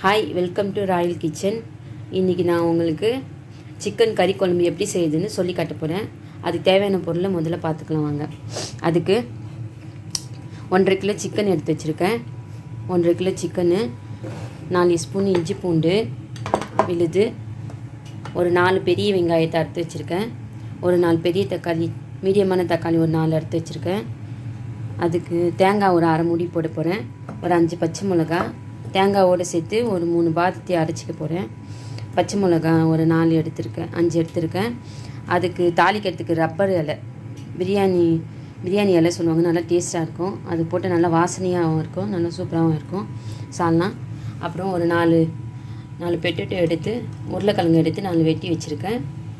hi welcome to Royal Kitchen இன்றைக்கி நான் உங்களுக்கு சிக்கன் கறி குழம்பு எப்படி செய்யுதுன்னு சொல்லி காட்ட போகிறேன் அதுக்கு தேவையான பொருளை முதல்ல பார்த்துக்கலாம் வாங்க அதுக்கு ஒன்றரை கிலோ சிக்கன் எடுத்து வச்சுருக்கேன் ஒன்றரை கிலோ சிக்கனு நாலு ஸ்பூன் இஞ்சி பூண்டு விழுது ஒரு நாலு பெரிய வெங்காயத்தை அறுத்து வச்சுருக்கேன் ஒரு நாலு பெரிய தக்காளி மீடியமான தக்காளி ஒரு நாலு அறுத்து வச்சுருக்கேன் அதுக்கு தேங்காய் ஒரு அரை மூடி போட போகிறேன் ஒரு அஞ்சு பச்சை மிளகா தேங்காவோடு சேர்த்து ஒரு மூணு பாதத்தை அரைச்சிக்க போகிறேன் பச்சை மிளகா ஒரு நாலு எடுத்திருக்கேன் அஞ்சு எடுத்திருக்கேன் அதுக்கு தாளிக்கிறதுக்கு ரப்பர் இலை பிரியாணி பிரியாணி இலை சொல்லுவாங்க நல்லா டேஸ்ட்டாக இருக்கும் அது போட்டு நல்லா வாசனையாகவும் இருக்கும் நல்லா சூப்பராகவும் இருக்கும் சால்னா அப்புறம் ஒரு நாலு நாலு பெட்டுட்டு எடுத்து உருளைக்கிழங்கு எடுத்து நாலு வெட்டி வச்சுருக்கேன்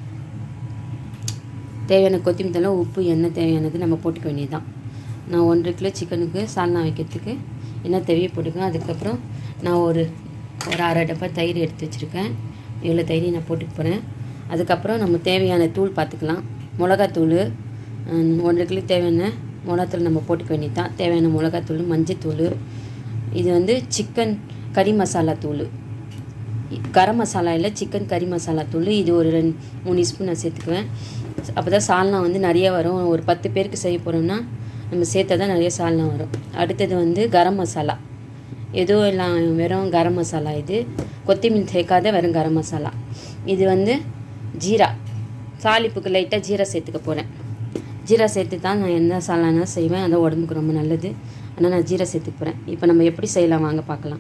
தேவையான கொத்தமல்லி தலை உப்பு எண்ணெய் தேவையானது நம்ம போட்டுக்க வேண்டியதுதான் நான் ஒன்றரை கிலோ சிக்கனுக்கு சால்னா வைக்கிறதுக்கு என்ன தேவையை போட்டுக்கேன் அதுக்கப்புறம் நான் ஒரு ஒரு அரை டப்பா தயிர் எடுத்து வச்சுருக்கேன் இவ்வளோ தயிரை நான் போட்டுக்க போகிறேன் அதுக்கப்புறம் நம்ம தேவையான தூள் பார்த்துக்கலாம் மிளகாத்தூள் ஒன்றரை கிலோ தேவையான மிளகாத்தூள் நம்ம போட்டுக்க வேண்டியது தான் தேவையான மிளகாத்தூள் மஞ்சத்தூள் இது வந்து சிக்கன் கறி மசாலா தூள் கரம் மசாலா இல்லை சிக்கன் கறி மசாலா தூள் இது ஒரு ரெண்டு மூணு ஸ்பூன் நான் சேர்த்துக்குவேன் அப்போ தான் சால்னா வந்து நிறைய வரும் ஒரு பத்து பேருக்கு செய்ய போகிறோம்னா நம்ம சேர்த்தா தான் நிறைய சால்னா வரும் அடுத்தது வந்து கரம் மசாலா எதுவும் எல்லாம் வெறும் கரம் மசாலா இது கொத்தமல்லி சேர்க்காத வெறும் கரம் மசாலா இது வந்து ஜீரா சாலிப்புக்கு லைட்டாக ஜீரா சேர்த்துக்க போகிறேன் ஜீரா சேர்த்து தான் நான் எந்த சாலானா செய்வேன் அதான் உடம்புக்கு ரொம்ப நல்லது ஆனால் நான் ஜீரா சேர்த்துக்க போகிறேன் இப்போ நம்ம எப்படி செய்யலாம் வாங்க பார்க்கலாம்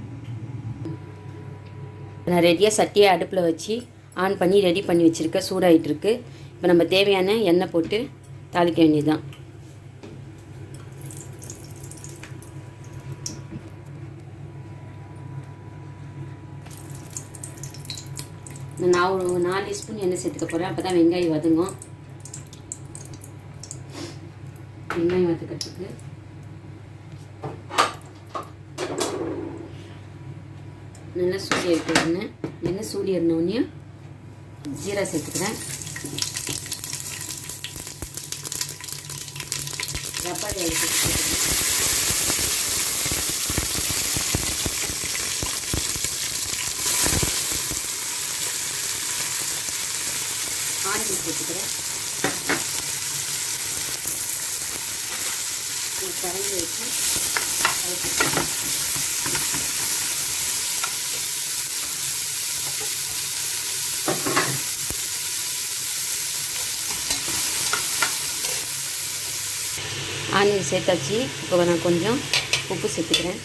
நான் ரெடியாக சட்டியை அடுப்பில் வச்சு ஆன் பண்ணி ரெடி பண்ணி வச்சுருக்கேன் சூடாகிட்டு இருக்கு இப்போ நம்ம தேவையான எண்ணெய் போட்டு தாளிக்க வேண்டியது தான் நான் ஒரு நாலு ஸ்பூன் எண்ணெய் சேர்த்துக்க போகிறேன் அப்போ தான் வெங்காயம் வதங்கும் வெங்காயம் வதக்கிறதுக்கு நல்லா சூடி எடுத்துக்கிறேன் எண்ணெய் சூடி இருந்தோடனே ஜீரா சேர்த்துக்கிறேன் ரப்பாடி அடிச்சு சேர்த்துக்கிறேன் ஆனியன் சேர்த்துக்கிறேன் ஒரு கரண்டி வச்சு வதக்கிக்கிறேன் ஆனியன் சேர்த்தாச்சு இப்போ நான் கொஞ்சம் உப்பு சேர்த்துக்கிறேன்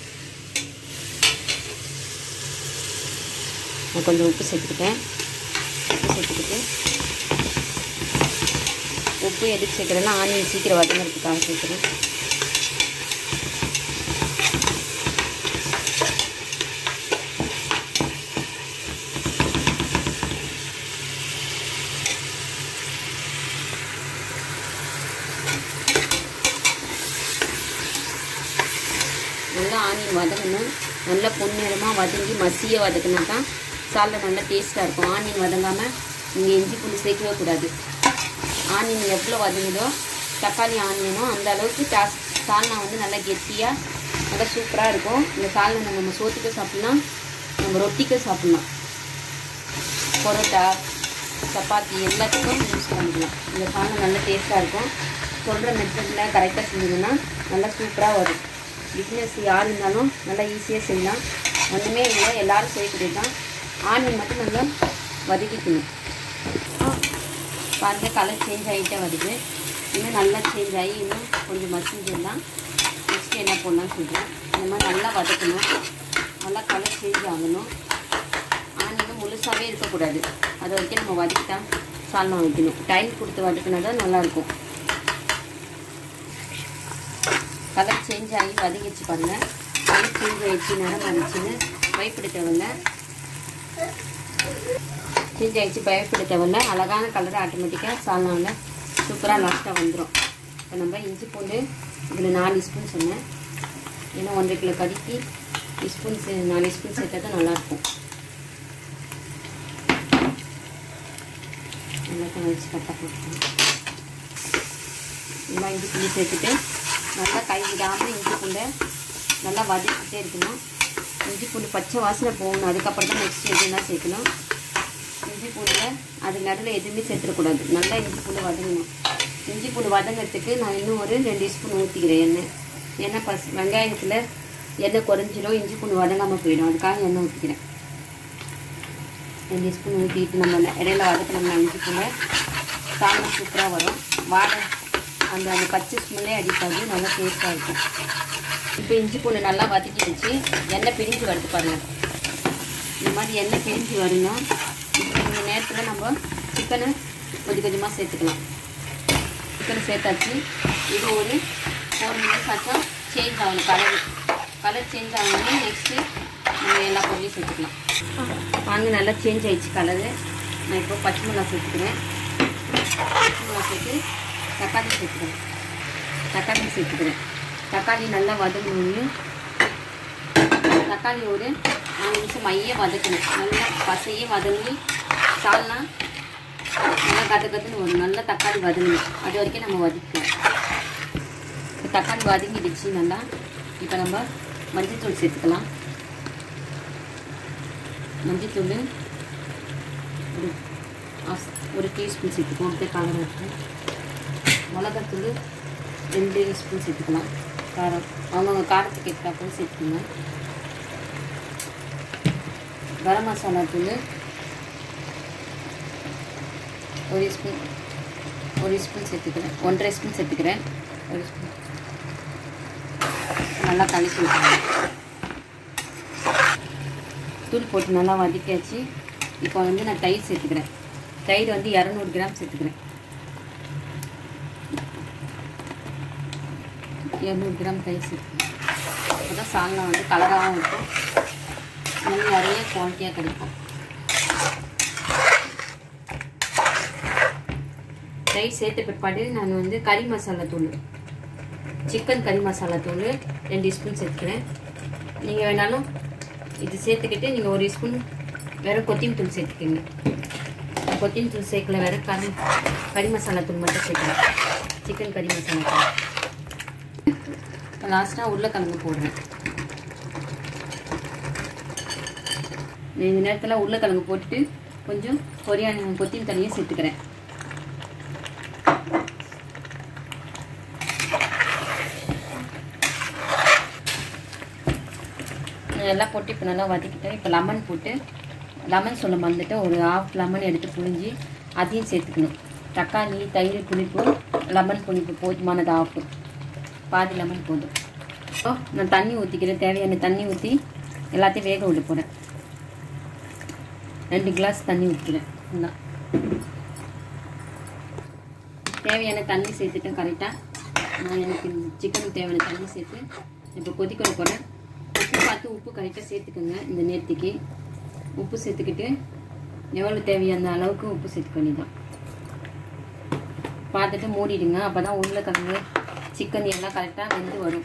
நான் கொஞ்சம் உப்பு சேர்த்துக்கிட்டேன் உப்பு சேர்த்துக்கிட்டு உப்பு எதுக்கு சேர்க்குறேன்னா ஆனியன் சீக்கிரம் வதங்கிறதுக்காக சேர்க்குறேன் நல்லா ஆனியன் வதங்கணும் நல்லா பொன்னிறமாக வதங்கி மசிய வதக்கினா தான் சால்னா நல்லா டேஸ்ட்டாக இருக்கும் ஆனியன் வதங்காமல் நீங்கள் இஞ்சி பூண்டு சேர்க்கவே கூடாது ஆனியன் எவ்வளோ வதங்குதோ தக்காளி ஆனியனும் அந்த அளவுக்கு டா சால்னா வந்து நல்லா கெட்டியாக நல்லா சூப்பராக இருக்கும் இந்த சால்னா நம்ம சோத்துக்கு சாப்பிட்லாம் நம்ம ரொட்டிக்கு சாப்பிட்லாம் பரோட்டா சப்பாத்தி எல்லாத்துக்கும் யூஸ் பண்ணிக்கலாம் இந்த சால்னா நல்லா டேஸ்ட்டாக இருக்கும் சொல்கிற மெத்தடில் கரெக்டாக செஞ்சதுன்னா நல்லா சூப்பராக வரும் பிஸ்னஸ் யார் இருந்தாலும் நல்லா ஈஸியாக செய்யலாம் ஒன்றுமே இல்லை எல்லோரும் செய்யக்கூடியது தான் ஆனியன் மட்டும் நல்லா வதக்கிக்கணும் பாருங்கள் கலர் சேஞ்ச் ஆகிட்டே வருது இன்னும் நல்லா சேஞ்ச் ஆகி இன்னும் கொஞ்சம் மசிஞ்சிடலாம் நெக்ஸ்ட்டு என்ன பண்ணலாம்னு சொல்கிறேன் இந்த மாதிரி நல்லா வதக்கணும் நல்லா கலர் சேஞ்ச் ஆகணும் ஆனியனும் முழுசாகவே இருக்கக்கூடாது அது வரைக்கும் நம்ம வதக்கிட்டா சால்னா வைக்கணும் டைம் கொடுத்து வதக்கினா தான் நல்லாயிருக்கும் கலர் சேஞ்ச் ஆகி வதங்கிச்சு பாருங்கள் கலர் சேஞ்ச் ஆகிடுச்சு நிறம் வந்துச்சுன்னு பயப்பட தேவையில்ல சேஞ்ச் ஆகிடுச்சு பயப்பட தேவையில்ல அழகான கலர் ஆட்டோமேட்டிக்காக சால்னாவில் சூப்பராக லாஸ்ட்டாக வந்துடும் இப்போ நம்ம இஞ்சி பூண்டு இதில் நாலு ஸ்பூன் சொன்னேன் ஏன்னா ஒன்றரை கிலோ கறிக்கு ஸ்பூன் சே நாலு ஸ்பூன் சேர்த்தா தான் நல்லாயிருக்கும் நல்லா வச்சு கரெக்டாக போட்டுக்கணும் நல்லா இஞ்சி பூண்டு சேர்த்துட்டு நல்லா கை விடாமல் இஞ்சி பூண்டை நல்லா வதக்கிட்டே இருக்கணும் இஞ்சி பூண்டு பச்சை வாசனை போகணும் அதுக்கப்புறம் தான் நெக்ஸ்ட் எதுனா சேர்க்கணும் இஞ்சி பூண்டில் அது நடுவில் எதுவுமே சேர்த்துடக்கூடாது நல்லா இஞ்சி பூண்டு வதங்கணும் இஞ்சி பூண்டு வதங்கிறதுக்கு நான் இன்னும் ஒரு ரெண்டு ஸ்பூன் ஊற்றிக்கிறேன் எண்ணெய் எண்ணெய் பஸ் வெங்காயத்தில் எண்ணெய் குறைஞ்சிடும் இஞ்சி பூண்டு வதங்காமல் போயிடும் அதுக்காக எண்ணெய் ஊற்றிக்கிறேன் ரெண்டு ஸ்பூன் ஊற்றிட்டு நம்ம இடையில வதக்கினோம்னா இஞ்சி பூண்டை சாம்பார் சூப்பராக வரும் வாழை அந்த அந்த பச்சை ஸ்மெல்லே அடிக்காது நல்லா டேஸ்ட்டாக இருக்கும் இப்போ இஞ்சி பூண்டு நல்லா வதக்கிடுச்சு எண்ணெய் பிரிஞ்சு வருது பாருங்கள் இந்த மாதிரி எண்ணெய் பிரிஞ்சு வருங்க இப்போ இந்த நேரத்தில் நம்ம சிக்கனை கொஞ்சம் கொஞ்சமாக சேர்த்துக்கலாம் சிக்கனை சேர்த்தாச்சு இது ஒரு ஃபோர் மினிட்ஸ் ஆச்சும் சேஞ்ச் ஆகணும் கலர் கலர் சேஞ்ச் ஆகணும்னா நெக்ஸ்ட்டு நம்ம எல்லா பொருளையும் சேர்த்துக்கலாம் வாங்க நல்லா சேஞ்ச் ஆயிடுச்சு கலரு நான் இப்போ பச்சை மிளகா சேர்த்துக்கிறேன் பச்சை மிளகா சேர்த்து தக்காளி சேர்த்துக்கிறேன் தக்காளி சேர்த்துக்கிறேன் தக்காளி நல்லா வதங்கணும் தக்காளி ஒரு நாலு நிமிஷம் மைய வதக்கணும் நல்லா பசையே வதங்கி சால்னா நல்லா கத்து கத்துன்னு வரும் நல்லா தக்காளி வதங்கணும் அது வரைக்கும் நம்ம வதக்கலாம் இப்போ தக்காளி வதங்கிடுச்சு நல்லா இப்போ நம்ம மஞ்சள்தூள் சேர்த்துக்கலாம் மஞ்சள்தூள் ஒரு ஆஸ்- ஒரு டீஸ்பூன் சேர்த்துக்குவோம் அப்படியே கலர் இருக்கும் மிளகாத்தூள் ரெண்டு ஸ்பூன் சேர்த்துக்கலாம் காரம் அவங்கவுங்க காரத்துக்கு ஏற்றா கூட சேர்த்துக்கோங்க கரம் மசாலா தூள் ஒரு ஸ்பூன் ஒரு ஸ்பூன் சேர்த்துக்கிறேன் ஒன்றரை ஸ்பூன் சேர்த்துக்கிறேன் ஒரு ஸ்பூன் நல்லா கலக்கி விட்டுருங்க தூள் போட்டு நல்லா வதக்கியாச்சு இப்போ வந்து நான் தயிர் சேர்த்துக்கிறேன் தயிர் வந்து இரநூறு கிராம் சேர்த்துக்கிறேன் இரநூறு கிராம் தயிர் சேர்த்துக்கிறேன் அப்போ தான் சால்னா வந்து கலராகவும் இருக்கும் இன்னும் நிறைய குவாலிட்டியாக கிடைக்கும் தயிர் சேர்த்த பிற்பாடு நான் வந்து கறி மசாலா தூள் சிக்கன் கறி மசாலா தூள் ரெண்டு ஸ்பூன் சேர்த்துக்கிறேன் நீங்கள் வேணாலும் இது சேர்த்துக்கிட்டு நீங்கள் ஒரு ஸ்பூன் வெறும் கொத்தமல்லி தூள் சேர்த்துக்கோங்க கொத்தமல்லி தூள் சேர்க்கல வெறும் கறி கறி மசாலா தூள் மட்டும் சேர்க்குறேன் சிக்கன் கறி மசாலா தூள் லாஸ்ட்டாக உருளைக்கிழங்கு போடுறேன் இந்த நேரத்தில் உருளைக்கிழங்கு போட்டுட்டு கொஞ்சம் பொரியான கொத்தமல்லி தண்ணியும் சேர்த்துக்கிறேன் எல்லாம் போட்டு இப்போ நல்லா வதக்கிட்டேன் இப்போ லெமன் போட்டு லெமன் சொல்ல மறந்துட்டு ஒரு ஆஃப் லெமன் எடுத்து புழிஞ்சி அதையும் சேர்த்துக்கணும் தக்காளி தயிர் புளிப்பு லெமன் புளிப்பு போதுமானது ஆஃப் பாதி லெமன் போதும் ஓ நான் தண்ணி ஊற்றிக்கிறேன் தேவையான தண்ணி ஊற்றி எல்லாத்தையும் வேக விட போகிறேன் ரெண்டு கிளாஸ் தண்ணி ஊற்றிக்கிறேன் ஃபுல்லாக தேவையான தண்ணி சேர்த்துட்டேன் கரெக்டாக நான் எனக்கு சிக்கனுக்கு தேவையான தண்ணி சேர்த்து இப்போ கொதிக்க விட போகிறேன் உப்பு பார்த்து உப்பு கரெக்டாக சேர்த்துக்கோங்க இந்த நேர்த்திக்கு உப்பு சேர்த்துக்கிட்டு எவ்வளோ தேவையான அளவுக்கு உப்பு சேர்த்துக்க வேண்டியதான் பார்த்துட்டு மூடிடுங்க அப்போ தான் உருளைக்கிழங்கு சிக்கன் எல்லாம் கரெக்டாக வெந்து வரும்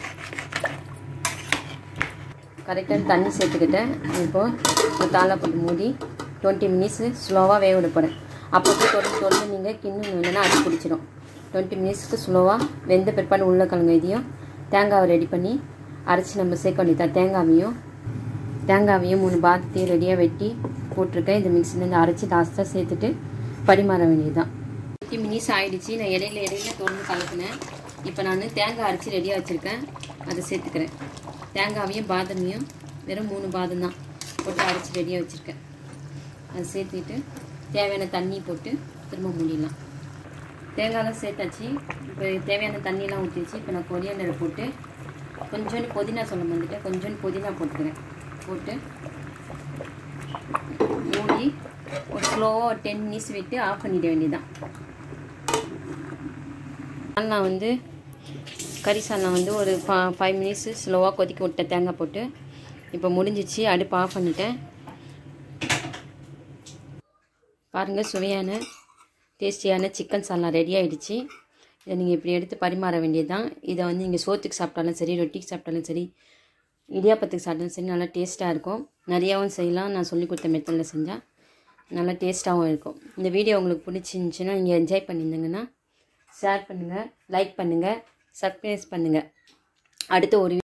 கரெக்டாக தண்ணி சேர்த்துக்கிட்டேன் இப்போது ஒரு தாளை போட்டு மூடி டுவெண்ட்டி மினிட்ஸு ஸ்லோவாக வேக விட போகிறேன் அப்பப்போ தொடர்ந்து தொடர்ந்து நீங்கள் கிண்ணு இல்லைன்னா அடி பிடிச்சிரும் டுவெண்ட்டி மினிட்ஸ்க்கு ஸ்லோவாக வெந்த பிற்பாடு உருளைக்கிழங்கு இதையும் தேங்காவை ரெடி பண்ணி அரைச்சி நம்ம சேர்க்க வேண்டியதான் தேங்காவையும் தேங்காவையும் மூணு பாத்தியத்தையும் ரெடியாக வெட்டி போட்டிருக்கேன் இந்த மிக்சிலேருந்து அரைச்சி லாஸ்ட்டாக சேர்த்துட்டு பரிமாற வேண்டியதுதான் ஃபிஃப்டி மினிட்ஸ் ஆயிடுச்சு நான் இடையில இடையில தொடர்ந்து கலக்குனேன் இப்போ நான் தேங்காய் அரைச்சி ரெடியாக வச்சுருக்கேன் அதை சேர்த்துக்கிறேன் தேங்காவையும் பாதமையும் வெறும் மூணு பாதம் தான் போட்டு அரைச்சி ரெடியாக வச்சுருக்கேன் அதை சேர்த்துட்டு தேவையான தண்ணி போட்டு திரும்ப மூடிடலாம் தேங்காயெல்லாம் சேர்த்தாச்சு இப்போ தேவையான தண்ணியெலாம் ஊற்றிச்சு இப்போ நான் கொரியாண்டரை போட்டு கொஞ்சோண்டு புதினா சொல்ல வந்துட்டு கொஞ்சோண்டு புதினா போட்டுக்கிறேன் போட்டு மூடி ஒரு ஸ்லோவாக ஒரு டென் மினிட்ஸ் விட்டு ஆஃப் பண்ணிட வேண்டியதான் சால்னா வந்து கறி சால்னா வந்து ஒரு ஃபைவ் மினிட்ஸு ஸ்லோவாக கொதிக்க விட்டேன் தேங்காய் போட்டு இப்போ முடிஞ்சிச்சு அடுப்பு ஆஃப் பண்ணிட்டேன் பாருங்கள் சுவையான டேஸ்டியான சிக்கன் சால்னா ரெடி ஆகிடுச்சு இதை நீங்கள் இப்படி எடுத்து பரிமாற வேண்டியது தான் இதை வந்து நீங்கள் சோத்துக்கு சாப்பிட்டாலும் சரி ரொட்டிக்கு சாப்பிட்டாலும் சரி இடியாப்பத்துக்கு சாப்பிட்டாலும் சரி நல்லா டேஸ்ட்டாக இருக்கும் நிறையாவும் செய்யலாம் நான் சொல்லி கொடுத்த மெத்தடில் செஞ்சால் நல்லா டேஸ்ட்டாகவும் இருக்கும் இந்த வீடியோ உங்களுக்கு பிடிச்சிருந்துச்சின்னா நீங்கள் என்ஜாய் பண்ணியிருந்தீங்கன்னா ஷேர் பண்ணுங்கள் லைக் பண்ணுங்கள் சப்ஸ்கிரைப் பண்ணுங்கள் அடுத்து ஒரு